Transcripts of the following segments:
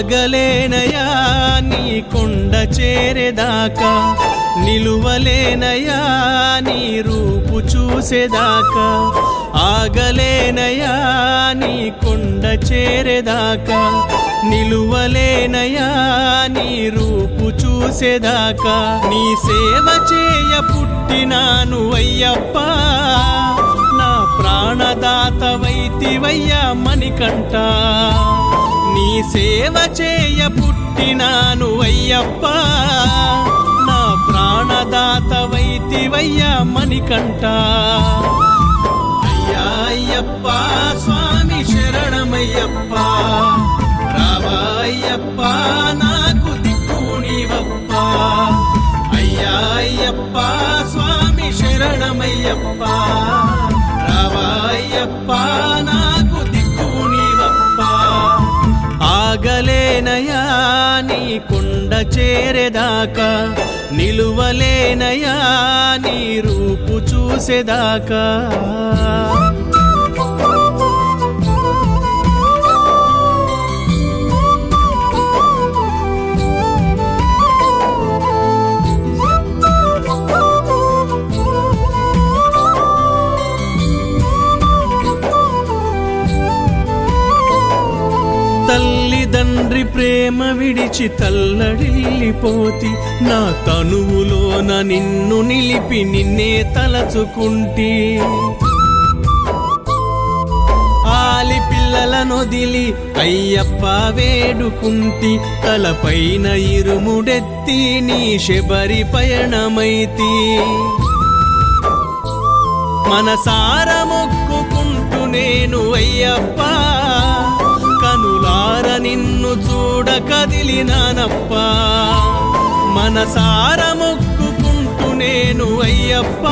ఆగలేనయా నీ కొండ చేరేదాకా నిలువలేనయా నీ రూపు చూసేదాకా ఆగలేనయా నీ కొండ చేరేదాకా నిలువలేనయా నీ రూపు చూసేదాకా నీ సేవ చేయ పుట్టినాను అయ్యప్ప నా ప్రాణదాత వైతివయ్యా మణికంట నీ సేవ చేయ పుట్టినాను అయ్యప్ప నా ప్రాణదాత వైతివయ్యా మణికంట అయ్యా అయ్యప్ప స్వామి శరణమయ్యప్ప రావా అయ్యప్ప నాకు దిక్కు నీవప్ప అయ్యా అయ్యప్ప స్వామి శరణమయ్యప్ప రావా అయ్యప్ప నాకు దిక్కు నీవప్ప ఆగలేనయా నీ కొండ చేరేదాకా నిలువలేనయా నీ రూపు చూసేదాకా తల్లిదండ్రి ప్రేమ విడిచి తల్లడిల్లిపోతి నా తనువులోన నిన్ను నిలిపి నిన్నే తలచుకుంటి ఆలి పిల్లలనొదిలి అయ్యప్ప వేడుకుంటి తలపైన ఇరుముడెత్తి నీ శబరి పయనమైతి మనసార మొక్కుకుంటూ నేను అయ్యప్ప కనులార నిన్ను చూడ కదిలినానప్ప మనసార మొక్కుకుంటూ నేను అయ్యప్ప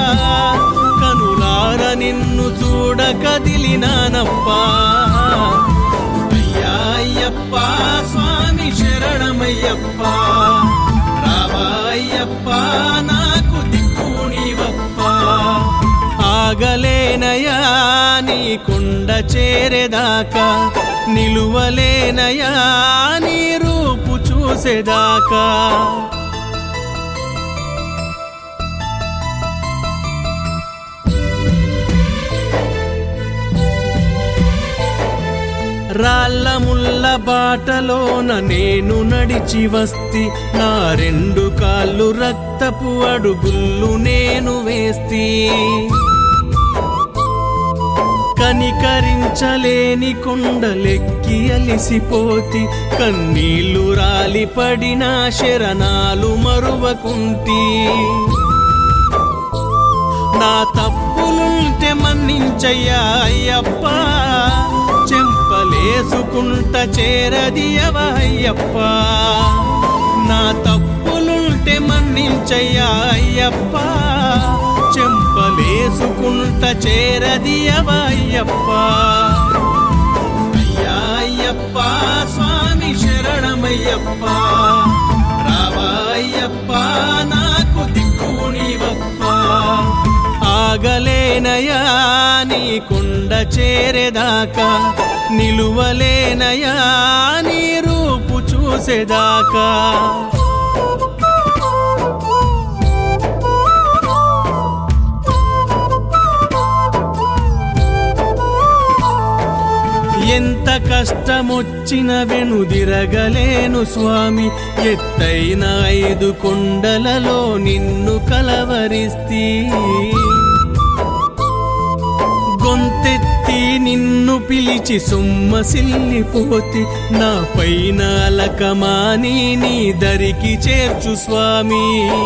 కనులార నిన్ను చూడ కదిలినానప్ప అయ్యా అయ్యప్ప స్వామి శరణమయ్యప్ప రావా అయ్యప్ప నాకు దిక్కు నీవప్ప ఆగలేనయా నీ కొండ చేరేదాకా నిలువలేనయా నీ రూపు చూసేదాకా రాళ్ళ ముల్ల బాటలోన నేను నడిచి వస్తి నా రెండు కాళ్ళు రక్తపు అడుగుళ్ళు నేను వేస్తి కనికరించలేని కొండలెక్కి అలిసిపోతి కన్నీళ్లు రాలి పడిన శరణాలు మరువకుంటి నా తప్పులుంటే మన్నించయ్యా అయ్యప్ప చెంపలేసుకుంట చేరదియవ అయ్యప్ప నా తప్పులుంటే మన్నించయ్యా అయ్యప్ప చెంపలేసుకుంట చేరదియవ అయ్యప్ప అయ్యా అయ్యప్ప స్వామి శరణమయ్యప్ప రావా అయ్యప్ప నాకు దిక్కు నీవప్ప ఆగలేనయా నీ కొండ చేరేదాకా నిలువలేనయా నీ రూపు చూసేదాకా ఎంత కష్టమొచ్చిన వెనుదిరగలేను స్వామి ఎత్తైన ఐదు కొండలలో నిన్ను కలవరిస్తీ గొంతెత్తి నిన్ను పిలిచి సొమ్మసిల్లిపోతి నా పైన అలకమాని నీ దరికి చేర్చు స్వామి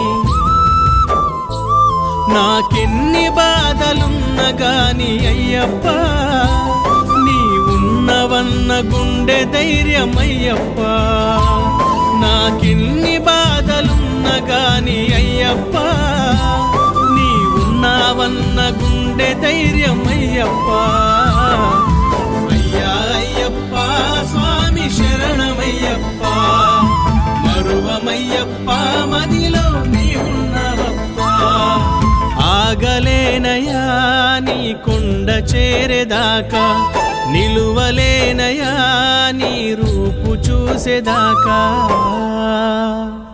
నాకెన్ని బాధలున్న గాని అయ్యప్ప నీ ఉన్నవన్న గుండె ధైర్యమయ్యప్ప నాకెన్ని బాధలున్న గాని అయ్యప్ప నీ ఉన్నావన్న గుండె ధైర్యమయ్యప్ప అయ్యా అయ్యప్ప స్వామి శరణమయ్యప్ప మరువమయ్యప్ప మదిలో నీ ఉన్నవప్ప ఆగలేనయా నీ కొండ చేరేదాకా నిలువలేనయా నీ రూపు చూసేదాకా